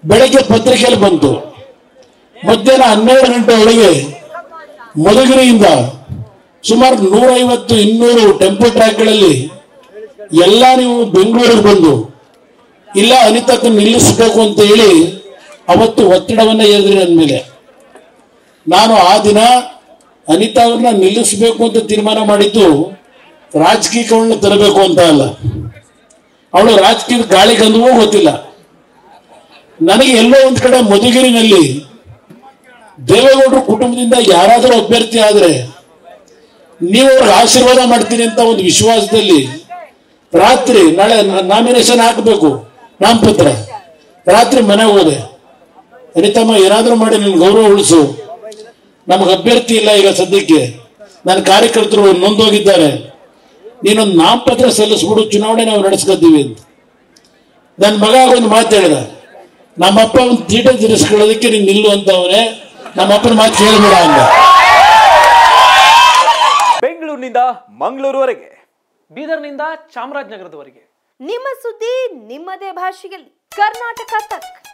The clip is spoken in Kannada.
ಬೆಳಗ್ಗೆ ಪತ್ರಿಕೆಯಲ್ಲಿ ಬಂತು ಮಧ್ಯಾಹ್ನ ಹನ್ನೆರಡು ಗಂಟೆ ಒಳಗೆ ಮಧುಗಿರಿಯಿಂದ ಸುಮಾರು ನೂರೈವತ್ತು ಇನ್ನೂರು ಟೆಂಪೋ ಟ್ರ್ಯಾಕ್ಗಳಲ್ಲಿ ಎಲ್ಲ ನೀವು ಬೆಂಗಳೂರಿಗೆ ಬಂದು ಇಲ್ಲ ಅನಿತಕ್ಕ ನಿಲ್ಲಿಸಬೇಕು ಅಂತ ಹೇಳಿ ಅವತ್ತು ಒತ್ತಡವನ್ನ ಏರಿದ್ರಿ ನನ್ನ ಮೇಲೆ ನಾನು ಆ ದಿನ ಅನಿತಾ ಅವ್ರನ್ನ ನಿಲ್ಲಿಸಬೇಕು ಅಂತ ತೀರ್ಮಾನ ಮಾಡಿದ್ದು ರಾಜಕೀಯಗಳನ್ನ ತರಬೇಕು ಅಂತ ಅಲ್ಲ ಅವಳು ರಾಜಕೀಯದ ಗಾಳಿ ಗಂಧವೂ ಗೊತ್ತಿಲ್ಲ ನನಗೆ ಎಲ್ಲೋ ಒಂದ್ ಕಡೆ ಮಧುಗಿರಿನಲ್ಲಿ ದೇವೇಗೌಡರ ಕುಟುಂಬದಿಂದ ಯಾರಾದರೂ ಅಭ್ಯರ್ಥಿ ಆದ್ರೆ ನೀವು ಅವ್ರಿಗೆ ಆಶೀರ್ವಾದ ಮಾಡ್ತೀನಿ ಅಂತ ಒಂದು ವಿಶ್ವಾಸದಲ್ಲಿ ರಾತ್ರಿ ನಾಳೆ ನಾಮಿನೇಷನ್ ಹಾಕಬೇಕು ನಾಮಪತ್ರ ರಾತ್ರಿ ಮನೆಗೆ ಹೋದೆ ಅನಿತಮ್ಮ ಏನಾದರೂ ಮಾಡಿ ನಿನ್ ಗೌರವ ಉಳಿಸು ನಮಗೆ ಅಭ್ಯರ್ಥಿ ಇಲ್ಲ ಈಗ ಸದ್ಯಕ್ಕೆ ನನ್ನ ಕಾರ್ಯಕರ್ತರು ನೊಂದೋಗಿದ್ದಾರೆ ನೀನೊಂದು ನಾಮಪತ್ರ ಸಲ್ಲಿಸ್ಬಿಡು ಚುನಾವಣೆ ನಾವು ನಡೆಸ್ಕೊತೀವಿ ಅಂತ ನನ್ನ ಮಗ ಒಂದು ಮಾತು ಹೇಳಿದ ನಮ್ಮಪ್ಪ ಒಂದು ತೀಟ ತಿರ್ಸ್ಕೊಳ್ಳೋದಕ್ಕೆ ನೀನು ನಿಲ್ಲು ಅಂತವನೇ ನಮ್ಮಪ್ಪನ ಮಾತು ಕೇಳಬೇಡ ಅಂದ ಬೆಂಗಳೂರಿನಿಂದ ಮಂಗಳೂರುವರೆಗೆ ಬೀದರ್ನಿಂದ ಚಾಮರಾಜನಗರದವರೆಗೆ ನಿಮ್ಮ ಸುದ್ದಿ ನಿಮ್ಮದೇ ಭಾಷೆಯಲ್ಲಿ ಕರ್ನಾಟಕ ತಕ್